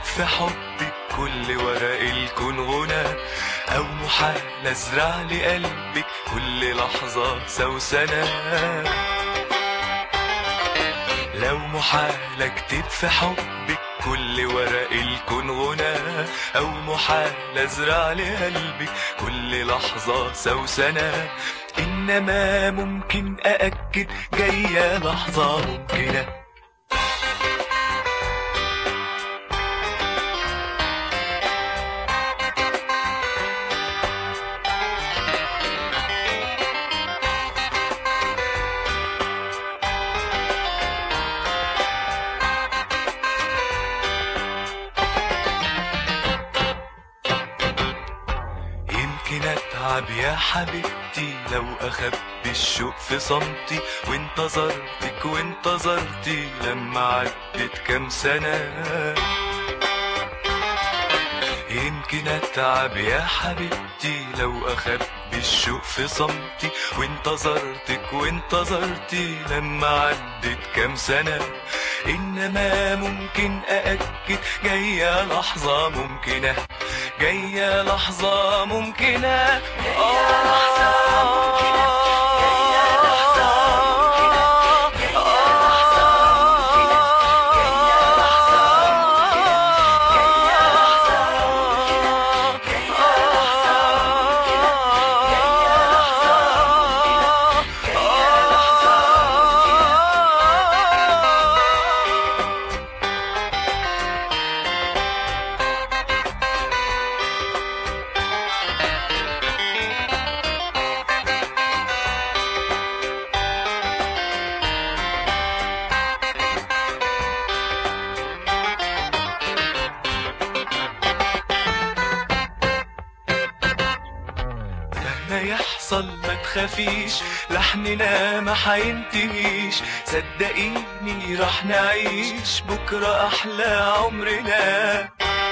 في حبك كل ورق الكون غنى أو محال أزرع لقلبك كل لحظة سوسنة لو محال أكتب في حبك كل ورق الكون غنى أو محال أزرع لقلبك كل لحظة سوسنة إنما ممكن أأكد جاية لحظة ممكنة يمكن اتعب يا حبيبتي لو اخبي الشوق في صمتي وانتظرتك وانتظرتي لما عدت كام سنة يمكن اتعب يا حبيبتي لو اخبي الشوق في صمتي وانتظرتك وانتظرتي لما عدت كام سنة انما ممكن اأكد جاية لحظة ممكنة جاية لحظة ممكنة جاية لحظة ممكنة جاية لحظة ممكنة جاية لحظة ممكنة جاية لحظة ممكنة جاية لحظة ممكنة جاية لحظة ممكنة جاية لحظة ممكنة جاية لحظة ممكنة مهما يحصل ما تخافيش لحننا ما حينتهيش صدقيني راح نعيش بكرة أحلى عمرنا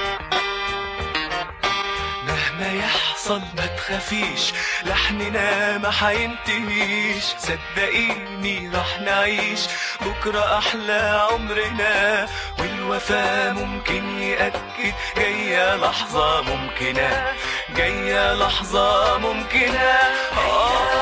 مهما يحصل ما تخافيش لحننا ما حينتهيش صدقيني راح نعيش بكرة أحلى عمرنا والوفا ممكن يأكد جاية لحظة ممكنة جاية لحظة ممكنة آه